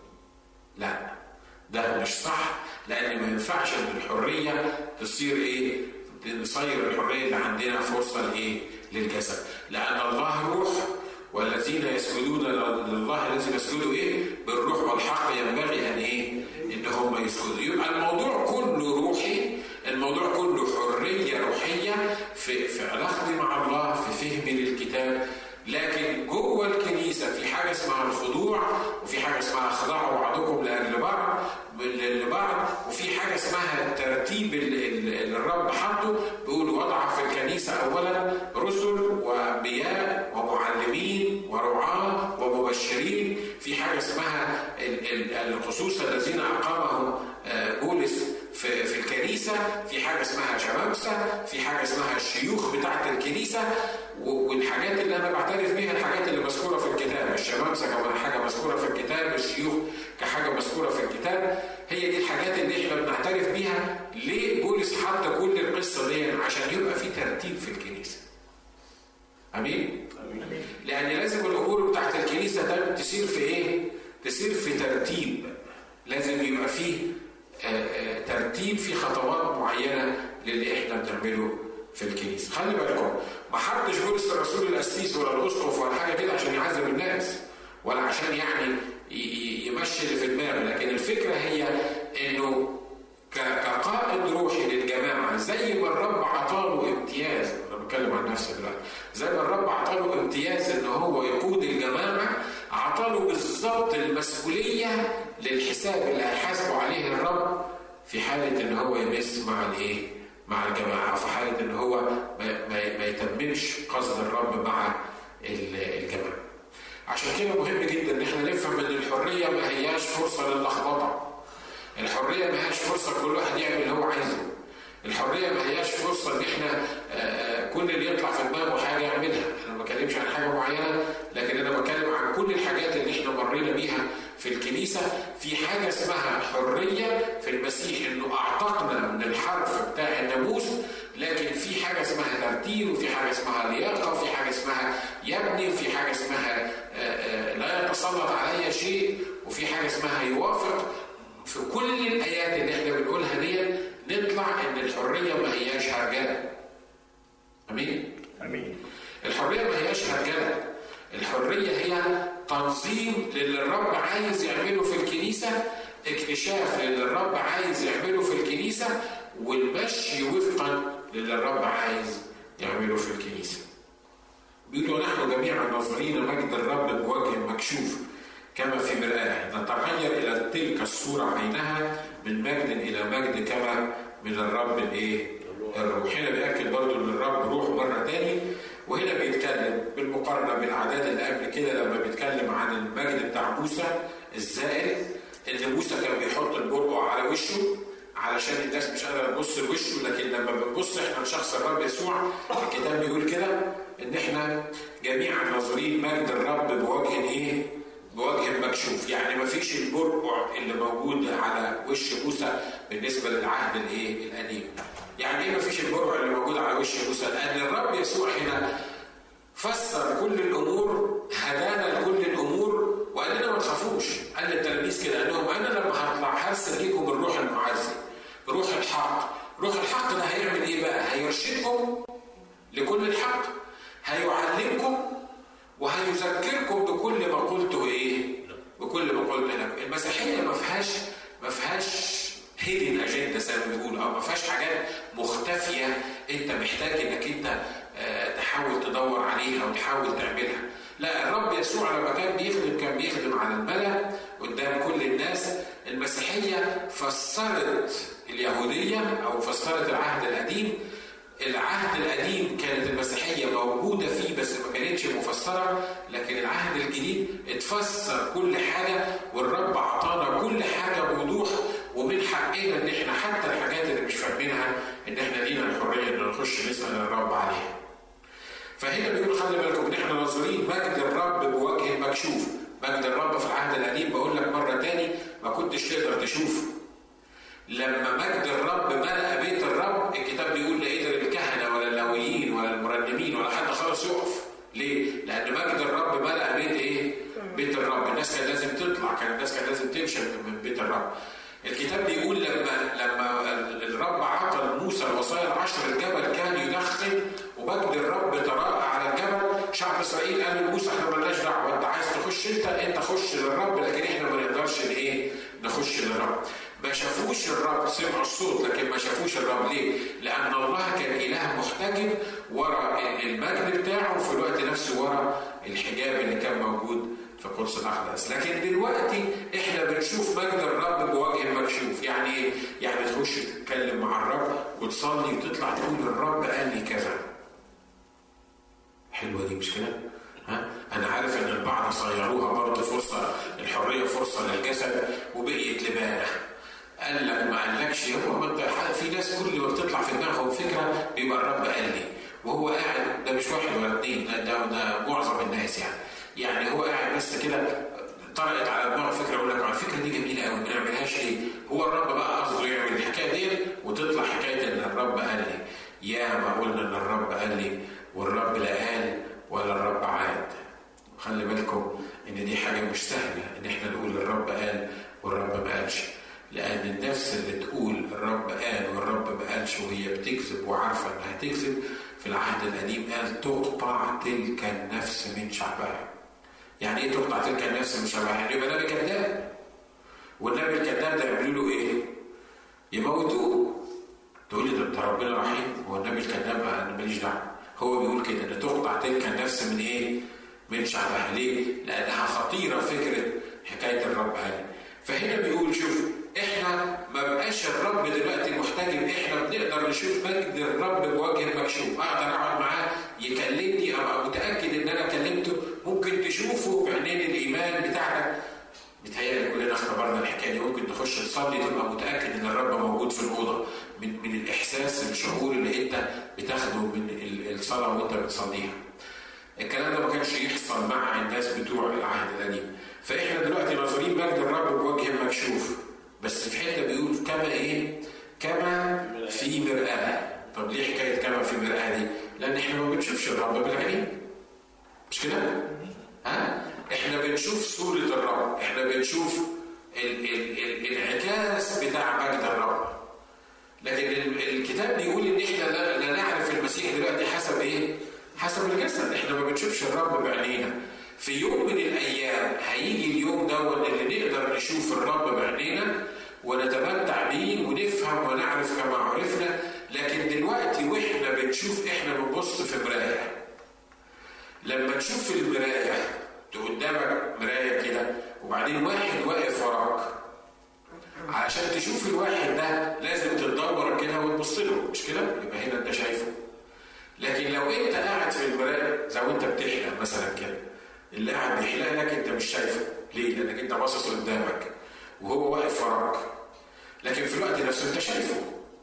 لا ده مش صح لان ما ينفعش ان الحريه تصير ايه نصير الحريه اللي عندنا فرصه لايه للجسد لان الله روح والذين يسجدون لله الذي يسجدوا ايه بالروح والحق ينبغي ان ايه ان هم يسجدوا يبقى الموضوع كله روحي الموضوع كله حريه روحيه في في علاقتي مع الله في فهمي للكتاب لكن جوه الكنيسه في حاجه اسمها الخضوع وفي حاجه اسمها اخضعوا بعضكم لاجل بعض لبعض وفي حاجه اسمها الترتيب اللي الرب حطه بيقول وضع في الكنيسه اولا رسل وانبياء ومعلمين ورعاه ومبشرين في حاجه اسمها الخصوص الذين اقامهم بولس في في الكنيسه في حاجه اسمها شمامسه في حاجه اسمها الشيوخ بتاعه الكنيسه والحاجات اللي انا بعترف بيها الحاجات اللي مذكوره في الكتاب الشمامسه كمان حاجه مذكوره في الكتاب الشيوخ كحاجه مذكوره في الكتاب هي دي الحاجات اللي احنا بنعترف بيها ليه بولس حط كل القصه دي عشان يبقى في ترتيب في الكنيسه امين لان لازم الامور بتاعت الكنيسه تسير في ايه تسير في ترتيب لازم يبقى فيه ترتيب في خطوات معينه للي احنا بنعمله في الكنيسه خلي بالكم ما حطش بولس الرسول القسيس ولا الاسقف ولا حاجه كده عشان يعذب الناس ولا عشان يعني يمشي اللي في دماغه لكن الفكره هي انه كقائد روحي للجماعه زي ما الرب عطاله امتياز انا بتكلم عن نفسي دلوقتي زي ما الرب عطاله امتياز ان هو يقود الجماعه عطاله بالظبط المسؤوليه للحساب اللي هيحاسبه عليه الرب في حاله ان هو يمس مع الايه؟ مع الجماعه في حاله ان هو ما, ما, ما يتممش قصد الرب مع الجماعه. عشان كده مهم جدا ان احنا نفهم ان الحريه ما هياش فرصه للخبطه. الحريه ما هياش فرصه كل واحد يعمل اللي هو عايزه. الحريه ما هياش فرصه ان احنا كل اللي يطلع في دماغه حاجه يعملها، انا ما بتكلمش عن حاجه معينه لكن انا بتكلم عن كل الحاجات اللي احنا مرينا بيها في الكنيسه في حاجه اسمها حريه في المسيح انه اعتقنا من الحرف بتاع الناموس لكن في حاجه اسمها ترتيب وفي حاجه اسمها لياقه وفي حاجه اسمها يبني وفي حاجه اسمها لا يتسلط علي شيء وفي حاجه اسمها يوافق في كل الايات اللي احنا بنقولها دي نطلع ان الحريه ما هياش هرجله امين امين الحريه ما هياش هرجله الحريه هي تنظيم للي الرب عايز يعمله في الكنيسه اكتشاف للي الرب عايز يعمله في الكنيسه والمشي وفقا للي الرب عايز يعمله في الكنيسه. بيقولوا نحن جميعا ناظرين مجد الرب بوجه مكشوف كما في مرآة نتغير إلى تلك الصورة عينها من مجد إلى مجد كما من الرب الإيه؟ الروح هنا بيأكد برضه إن الرب روح مرة تاني وهنا بيتكلم بالمقارنة بالأعداد اللي قبل كده لما بيتكلم عن المجد بتاع موسى الزائد إن موسى كان بيحط البرقع على وشه علشان الناس مش قادرة تبص لوشه لكن لما بنبص احنا لشخص الرب يسوع الكتاب بيقول كده إن احنا جميعا ناظرين مجد الرب بوجه إيه؟ بوجه مكشوف يعني ما فيش البرقع اللي موجود على وش موسى بالنسبة للعهد الإيه؟ القديم يعني ايه ما فيش البرع اللي موجود على وش موسى؟ لان الرب يسوع هنا فسر كل الامور هدانا لكل الامور وقال لنا ما تخافوش قال للتلاميذ كده قال لهم انا لما هطلع هرسل ليكم الروح المعزي روح الحق روح الحق ده هيعمل ايه بقى؟ هيرشدكم لكل الحق هيعلمكم وهيذكركم بكل ما قلته ايه؟ بكل ما قلت لكم المسيحيه ما فيهاش ما فيهاش هيدن اجنده زي ما بنقول او ما فيهاش حاجات مختفيه انت محتاج انك انت تحاول تدور عليها وتحاول تعملها لا الرب يسوع لما كان بيخدم كان بيخدم على الملا قدام كل الناس المسيحيه فسرت اليهوديه او فسرت العهد القديم العهد القديم كانت المسيحية موجودة فيه بس ما كانتش مفسرة لكن العهد الجديد اتفسر كل حاجة والرب أعطانا كل حاجة بوضوح ومن حقنا إن إحنا حتى الحاجات اللي مش فاهمينها إن إحنا لينا الحرية إن نخش نسأل الرب عليها. فهنا بيقول خلي بالكم إن إحنا ناظرين مجد الرب بوجه مكشوف. مجد الرب في العهد القديم بقول لك مرة تاني ما كنتش تقدر تشوفه. لما مجد الرب ملأ بيت الرب الكتاب بيقول لا قدر الكهنة ولا اللاويين ولا المرنمين ولا حد خالص يقف ليه؟ لأن مجد الرب ملأ بيت إيه؟ بيت الرب الناس كان لازم تطلع كان الناس كان لازم تمشي من بيت الرب الكتاب بيقول لما لما الرب عطى لموسى الوصايا العشر الجبل كان يدخن ومجد الرب تراءى على الجبل شعب اسرائيل قال لموسى احنا مالناش دعوه انت عايز تخش انت انت خش للرب لكن احنا ما نقدرش ايه نخش للرب ما شافوش الرب سمعوا الصوت لكن ما شافوش الرب ليه؟ لأن الله كان إله محتجب ورا المجد بتاعه وفي الوقت نفسه ورا الحجاب اللي كان موجود في قدس الأقدس، لكن دلوقتي إحنا بنشوف مجد الرب بوجه مكشوف، يعني إيه؟ يعني تخش تتكلم مع الرب وتصلي وتطلع تقول الرب قال لي كذا. حلوة دي مش كده؟ ها؟ أنا عارف إن البعض صيروها برضه فرصة الحرية فرصة للجسد وبقيت لبانة. قال لك ما قالكش هو في ناس كل ما بتطلع في دماغهم فكره بيبقى الرب قال لي وهو قاعد ده مش واحد ولا اثنين ده, ده ده معظم الناس يعني يعني هو قاعد بس كده طرقت على دماغه فكره يقول لك على الفكره دي جميله قوي ما نعملهاش ليه؟ هو الرب بقى قصده يعمل الحكايه دي وتطلع حكايه ان الرب قال لي يا ما قلنا ان الرب قال لي والرب لا قال ولا الرب عاد خلي بالكم ان دي حاجه مش سهله ان احنا نقول الرب قال والرب ما قالش لأن النفس اللي تقول الرب قال والرب ما قالش وهي بتكذب وعارفة إنها تكذب في العهد القديم قال تقطع تلك النفس من شعبها. يعني إيه تقطع تلك النفس من شعبها؟ يعني يبقى نبي كذاب. والنبي الكذاب ده يعملوا له إيه؟ يموتوه. تقول لي ده انت ربنا رحيم هو النبي الكذاب انا ماليش دعوه. هو بيقول كده ان تقطع تلك النفس من ايه؟ من شعبها ليه؟ لانها خطيره فكره حكايه الرب قال. فهنا بيقول شوف احنا ما بقاش الرب دلوقتي محتجب احنا بنقدر نشوف مجد الرب بوجه مكشوف اقدر اقعد معاه يكلمني ابقى متاكد ان انا كلمته ممكن تشوفه بعينين الايمان بتاعك بتهيألي كلنا اختبرنا الحكايه دي ممكن تخش تصلي تبقى متاكد ان الرب موجود في الاوضه من من الاحساس الشعور اللي انت بتاخده من الصلاه وانت بتصليها. الكلام ده ما كانش يحصل مع الناس بتوع العهد القديم. فاحنا دلوقتي ناظرين مجد الرب بوجه مكشوف بس في حته بيقول كما ايه؟ كما في مرآة طب ليه حكايه كما في مرآة دي؟ لان احنا ما بنشوفش الرب بالعين مش كده؟ ها؟ احنا بنشوف صورة الرب احنا بنشوف ال ال ال الانعكاس بتاع مجد الرب لكن الكتاب بيقول ان احنا لا نعرف المسيح دلوقتي حسب ايه؟ حسب الجسد احنا ما بنشوفش الرب بعينينا في يوم من الايام هيجي اليوم ده اللي نقدر نشوف الرب بعينينا ونتمتع بيه ونفهم ونعرف كما عرفنا لكن دلوقتي واحنا بنشوف احنا بنبص في مرايه لما تشوف في المرايه قدامك مرايه كده وبعدين واحد واقف وراك علشان تشوف الواحد ده لازم تدور كده وتبص له مش كده؟ يبقى هنا انت شايفه لكن لو انت قاعد في المرايه زي وانت بتحلم مثلا كده اللي قاعد بيحلق لك انت مش شايفه ليه؟ لانك انت باصص قدامك وهو واقف وراك لكن في الوقت نفسه انت شايفه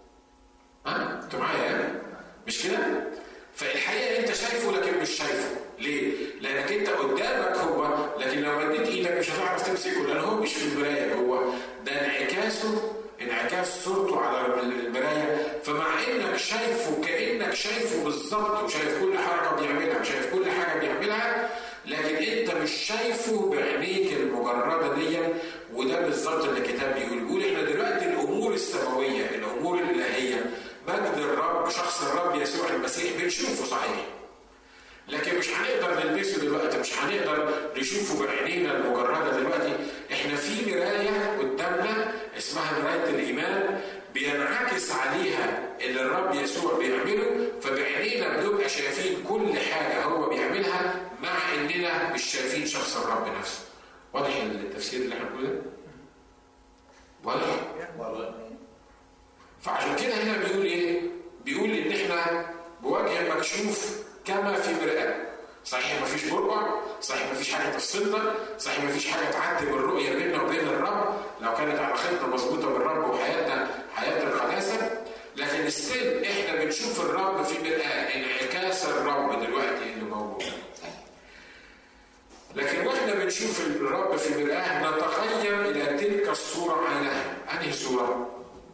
ها؟ انت معايا مش كده؟ فالحقيقه انت شايفه لكن مش شايفه ليه؟ لانك انت قدامك هو لكن لو مديت ايدك مش هتعرف تمسكه لان هو مش في المرايه هو ده انعكاسه انعكاس صورته على المرايه فمع انك شايفه كانك شايفه بالظبط وشايف كل حركه بيعملها وشايف كل حاجه بيعملها لكن انت مش شايفه بعينيك المجرده دي وده بالظبط اللي الكتاب بيقول بيقول احنا دلوقتي الامور السماويه الامور الالهيه مجد الرب شخص الرب يسوع المسيح بنشوفه صحيح لكن مش هنقدر نلبسه دلوقتي مش هنقدر نشوفه بعينينا المجرده دلوقتي احنا في مرايه قدامنا اسمها مرايه الايمان بينعكس عليها اللي الرب يسوع بيعمله فبعينينا بنبقى شايفين كل حاجه هو بيعملها مع اننا مش شايفين شخص الرب نفسه واضح التفسير اللي احنا بنقوله واضح؟ فعشان كده هنا بيقول ايه؟ بيقول ان احنا مكشوف كما في مرآة صحيح ما فيش برقع صحيح ما فيش حاجه تفصلنا صحيح ما فيش حاجه تعدي بالرؤيه بيننا وبين الرب لو كانت علاقتنا مظبوطه بالرب وحياتنا حياه القداسه لكن ستيل احنا بنشوف الرب في مرآة انعكاس الرب دلوقتي اللي موجود لكن واحنا بنشوف الرب في مرآة نتغير الى تلك الصوره عينها انهي صوره؟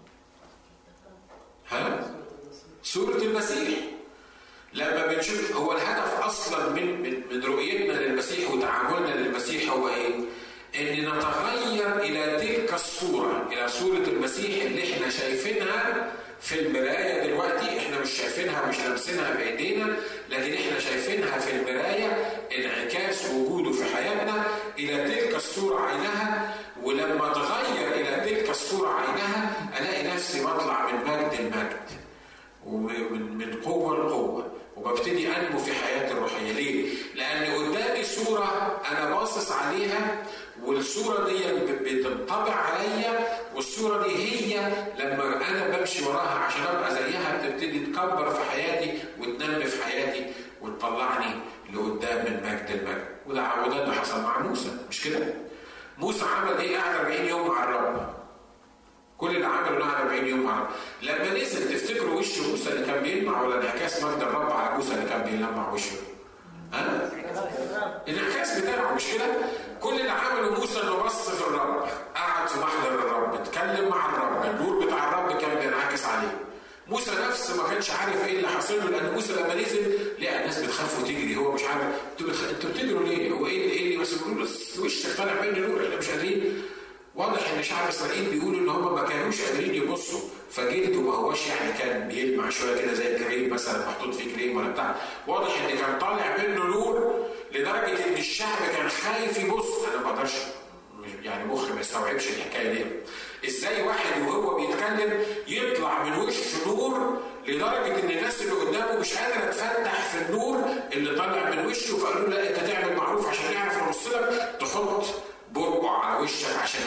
ها؟ صورة المسيح لما بنشوف هو الهدف اصلا من من, من رؤيتنا للمسيح وتعاملنا للمسيح هو ايه؟ ان نتغير الى تلك الصوره الى صوره المسيح اللي احنا شايفينها في المرايه دلوقتي احنا مش شايفينها مش لامسينها بايدينا لكن احنا شايفينها في المرايه انعكاس وجوده في حياتنا الى تلك الصوره عينها ولما اتغير الى تلك الصوره عينها الاقي نفسي بطلع من مجد لمجد ومن من قوه لقوه وببتدي انمو في حياتي الروحيه ليه؟ لان قدامي صوره انا باصص عليها والصوره دي بتنطبع عليا والصوره دي هي لما انا بمشي وراها عشان ابقى زيها بتبتدي تكبر في حياتي وتنمي في حياتي وتطلعني لقدام من مجد المجد وده وده اللي حصل مع موسى مش كده؟ موسى عمل ايه؟ قعد 40 يوم مع الرب كل اللي عمله انه 40 يوم مع لما نزل تفتكروا وش موسى اللي كان بيلمع ولا انعكاس مجد الرب على موسى اللي كان بيلمع وشه؟ ها؟ الانعكاس بتاعه مش كده؟ كل اللي عمله موسى انه بص في الرب قعد في محضر الرب اتكلم مع الرب النور بتاع الرب كان بينعكس عليه موسى نفسه ما كانش عارف ايه اللي حاصل له لان موسى لما نزل لقى الناس بتخاف وتجري هو مش عارف انتوا بتجروا ليه؟ هو ايه اللي ايه اللي بس بيقولوا بس وشك طالع مني نور احنا مش قادرين واضح ان شعب اسرائيل بيقولوا ان هم ما كانوش قادرين يبصوا فجلده ما هوش يعني كان بيلمع شويه كده زي الكريم مثلا محطوط فيه كريم ولا بتاع واضح ان كان طالع منه نور لدرجه ان الشعب كان خايف يبص انا ما اقدرش يعني مخي ما يستوعبش الحكايه دي ازاي واحد وهو بيتكلم يطلع من وشه نور لدرجه ان الناس اللي قدامه مش قادره تفتح في النور اللي طالع من وشه فقالوا لا انت تعمل معروف عشان يعرف يبص لك تحط بربع على وشك عشان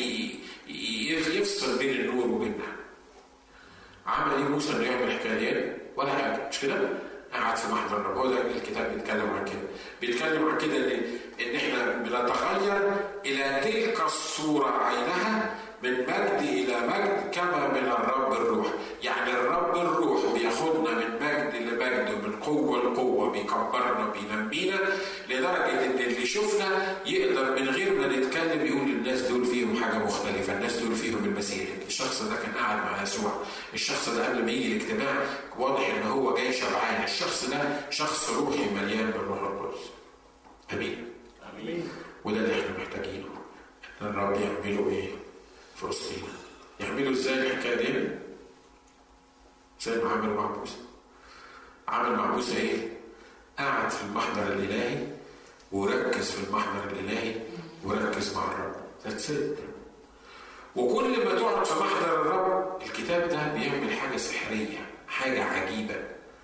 يفصل بين النور وبينها. عمل ايه موسى انه يعمل الحكايه دي؟ ولا حاجه مش كده؟ قاعد في محضر الرب هو ده الكتاب بيتكلم عن كده بيتكلم عن كده ان ان احنا بنتغير الى تلك الصوره عينها من مجد الى مجد كما من الرب الروح يعني الرب الروح بياخدنا من مجد لمجد ومن قوه لقوه بيكبرنا بينمينا لدرجه ان اللي شفنا يقدر من غير ما نتكلم يقول الناس دول فيهم حاجه مختلفه الناس دول فيهم المسيح الشخص ده كان قاعد مع يسوع الشخص ده قبل ما يجي الاجتماع واضح ان هو جاي شبعان الشخص ده شخص روحي مليان بالروح القدس امين امين وده اللي احنا محتاجينه ان الرب يعمله ايه في وسطينا يعملوا ازاي الحكايه دي؟ زي ما عملوا مع موسى عمل مع موسى ايه؟ قعد في المحضر الالهي وركز في المحضر الالهي وركز مع الرب ذاتس وكل ما تقعد في محضر الرب الكتاب ده بيعمل حاجه سحريه حاجه عجيبه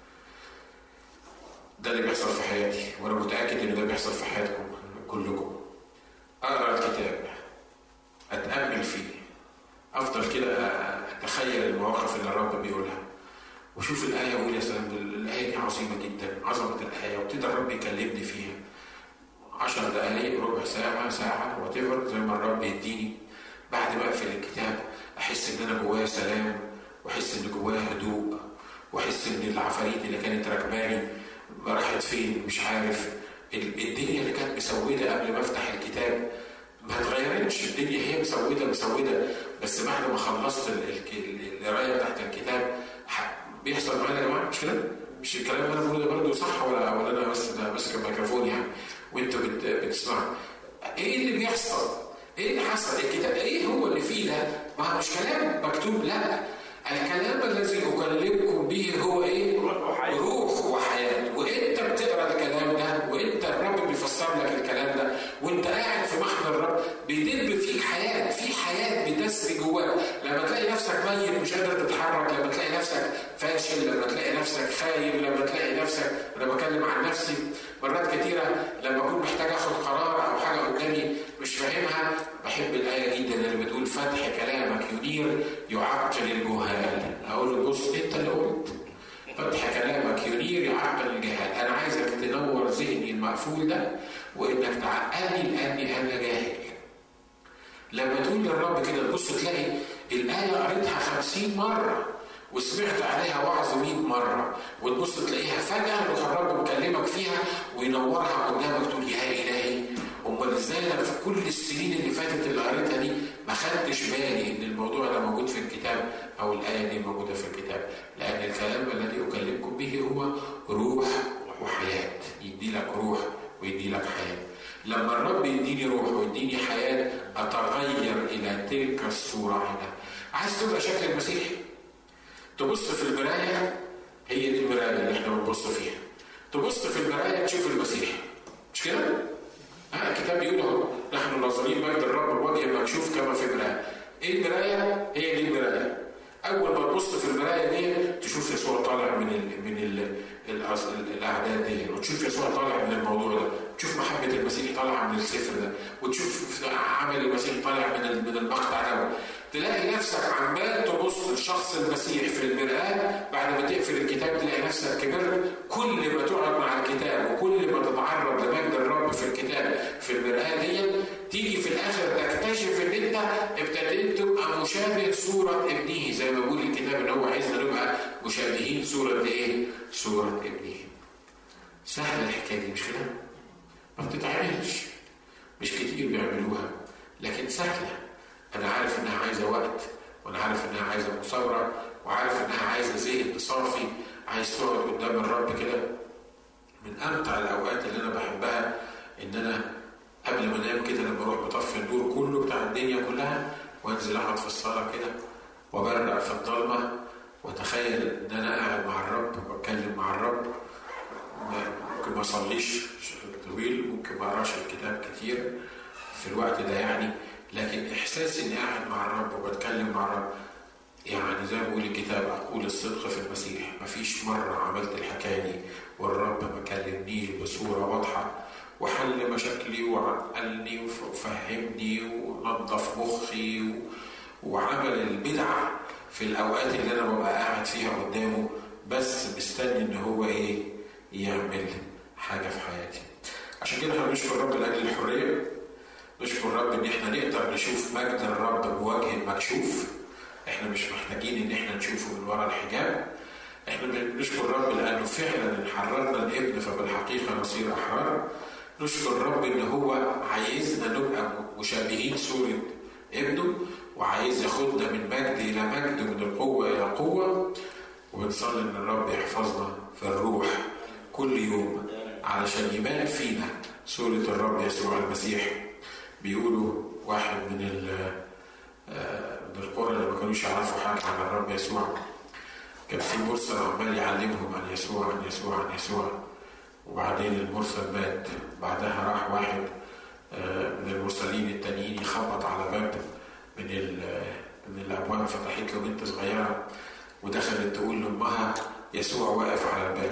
ده اللي بيحصل في حياتي وانا متاكد ان ده بيحصل في حياتكم كلكم اقرا الكتاب اتامل فيه افضل كده اتخيل المواقف اللي الرب بيقولها وشوف الايه واقول يا سلام الايه دي عظيمه جدا عظمه الايه وابتدى الرب يكلمني فيها عشر دقائق ربع ساعة ساعة وات زي ما الرب يديني بعد ما اقفل الكتاب احس ان انا جوايا سلام واحس ان جوايا هدوء واحس ان العفاريت اللي كانت راكباني راحت فين مش عارف الدنيا اللي كانت مسوده قبل ما افتح الكتاب ما اتغيرتش الدنيا هي مسوده مسوده بس بعد ما خلصت القرايه بتاعت الكتاب بيحصل معايا يا جماعه مش كده؟ مش الكلام اللي انا بقوله ده برضه صح ولا ولا انا بس ده ماسك الميكروفون يعني وانتوا بت بتسمعوا ايه اللي بيحصل؟ ايه اللي حصل؟ الكتاب ايه هو اللي فيه ده؟ ما مش كلام مكتوب لا الكلام الذي اكلمكم به هو ايه؟ روح وحياه وانت بتقرا الكلام ده وانت الرب بيفسر لك الكلام ده وانت قاعد في محضر الرب بيدب فيك حياه في حياه بتسري جواك لما تلاقي نفسك ميت مش قادر تتحرك لما تلاقي نفسك فاشل لما تلاقي نفسك خايب لما تلاقي نفسك انا بتكلم عن نفسي مرات كتيره لما اكون محتاج اخد قرار او حاجه قدامي مش فاهمها بحب الايه جدا اللي بتقول فتح كلامك ينير يعقل الجهال اقول له بص انت اللي قلت فتح كلامك ينير يعقل المقفول ده وانك تعقلني لاني انا جاهل لما تقول للرب كده تبص تلاقي الآية قريتها خمسين مرة وسمعت عليها وعظ 100 مرة وتبص تلاقيها فجأة يروح الرب مكلمك فيها وينورها قدامك تقول يا إلهي أمال إزاي أنا في كل السنين اللي فاتت اللي قريتها دي ما خدتش بالي إن الموضوع ده موجود في الكتاب أو الآية دي موجودة في الكتاب لأن الكلام الذي أكلمكم به هو روح وحياة يدي لك روح ويدي لك حياة لما الرب يديني روح ويديني حياة أتغير إلى تلك الصورة هنا عايز تبقى شكل المسيح تبص في المراية هي دي المراية اللي احنا بنبص فيها تبص في المراية تشوف المسيح مش كده؟ آه الكتاب بيقول اهو نحن ناظرين مجد الرب بوجه مكشوف كما في مراية ايه المراية؟ هي دي المراية اول ما تبص في المرايه دي تشوف يسوع طالع من ال من ال الاعداد دي وتشوف يسوع طالع من الموضوع ده تشوف محبه المسيح طالعه من السفر ده وتشوف عمل المسيح طالع من من المقطع ده تلاقي نفسك عمال تبص لشخص المسيح في المرآة بعد ما تقفل الكتاب تلاقي نفسك كبرت كل ما تقعد مع الكتاب وكل ما تتعرض لمجد الرب في الكتاب في المرآة دي تيجي في الآخر تكتشف إن أنت ابتديت تبقى مشابه صورة ابنه زي ما بيقول الكتاب إن هو عايزنا نبقى مشابهين صورة إيه؟ صورة ابنه. سهلة الحكاية دي مش كده؟ ما بتتعملش مش كتير بيعملوها لكن سهله انا عارف انها عايزه وقت وانا عارف انها عايزه مثابره وعارف انها عايزه ذهن صافي عايز تقعد قدام الرب كده من امتع الاوقات اللي انا بحبها ان انا قبل ما انام كده لما اروح بطفي النور كله بتاع الدنيا كلها وانزل اقعد في الصلاه كده وبرجع في الضلمه واتخيل ان انا قاعد مع الرب واتكلم مع الرب ممكن ما اصليش طويل ممكن ما اقراش الكتاب كتير في الوقت ده يعني لكن احساس اني قاعد مع الرب وبتكلم مع الرب يعني زي ما بيقول الكتاب اقول الصدق في المسيح مفيش مره عملت الحكايه دي والرب ما كلمنيش بصوره واضحه وحل مشاكلي وعقلني وفهمني ونظف مخي وعمل البدع في الاوقات اللي انا ببقى قاعد فيها قدامه بس مستني ان هو ايه يعمل حاجه في حياتي عشان كده احنا بنشكر الرب لاجل الحريه نشكر الرب ان احنا نقدر نشوف مجد الرب بوجه مكشوف احنا مش محتاجين ان احنا نشوفه من وراء الحجاب احنا بنشكر الرب لانه فعلا ان حررنا الابن فبالحقيقه نصير احرار نشكر الرب ان هو عايزنا نبقى مشابهين صوره ابنه وعايز ياخدنا من مجد الى مجد ومن القوه الى قوه وبنصلي ان الرب يحفظنا في الروح كل يوم علشان يبان فينا صوره الرب يسوع المسيح بيقولوا واحد من من القرى اللي ما كانوش يعرفوا حاجه عن الرب يسوع كان في مرسل عمال يعلمهم عن يسوع عن يسوع عن يسوع وبعدين المرسل مات بعدها راح واحد من المرسلين التانيين يخبط على باب من من الابواب فتحت له بنت صغيره ودخلت تقول لامها يسوع واقف على الباب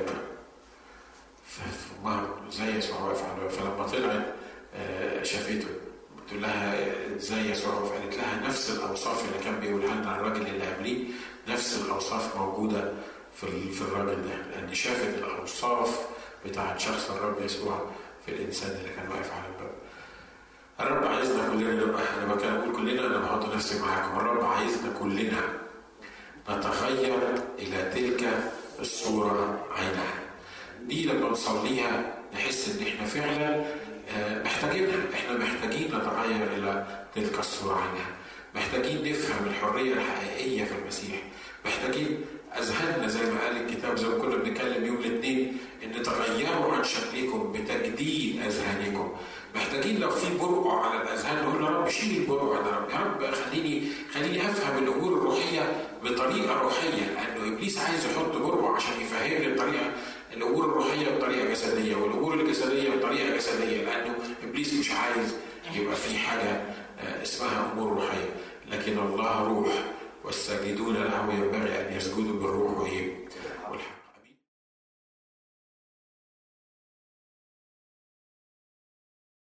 فامها زي يسوع واقف على الباب فلما طلعت شافته قلت لها ازاي يسوع قالت لها نفس الاوصاف اللي كان بيقولها لنا الراجل اللي قبليه نفس الاوصاف موجوده في في الراجل ده لان شافت الاوصاف بتاعت شخص الرب يسوع في الانسان اللي كان واقف على الباب. الرب عايزنا كلنا نبقى انا بكلم بقول كلنا انا بحط نفسي معاكم الرب عايزنا كلنا نتغير الى تلك الصوره عينها. دي لما نصليها نحس ان احنا فعلا محتاجينها احنا محتاجين نتغير الى تلك الصوره عنها محتاجين نفهم الحريه الحقيقيه في المسيح محتاجين اذهاننا زي ما قال الكتاب زي ما كنا بنتكلم يوم الاثنين ان تغيروا عن شكلكم بتجديد اذهانكم محتاجين لو في برقع على الاذهان نقول يا رب شيل البرقع ده يا رب خليني خليني افهم الامور الروحيه بطريقه روحيه لانه ابليس عايز يحط برقع عشان يفهمني الطريقه الامور الروحيه بطريقه جسديه والامور الجسديه بطريقه جسديه لانه ابليس مش عايز يبقى في حاجه اسمها امور روحيه لكن الله روح والساجدون له ينبغي ان يسجدوا بالروح وايه؟ والحق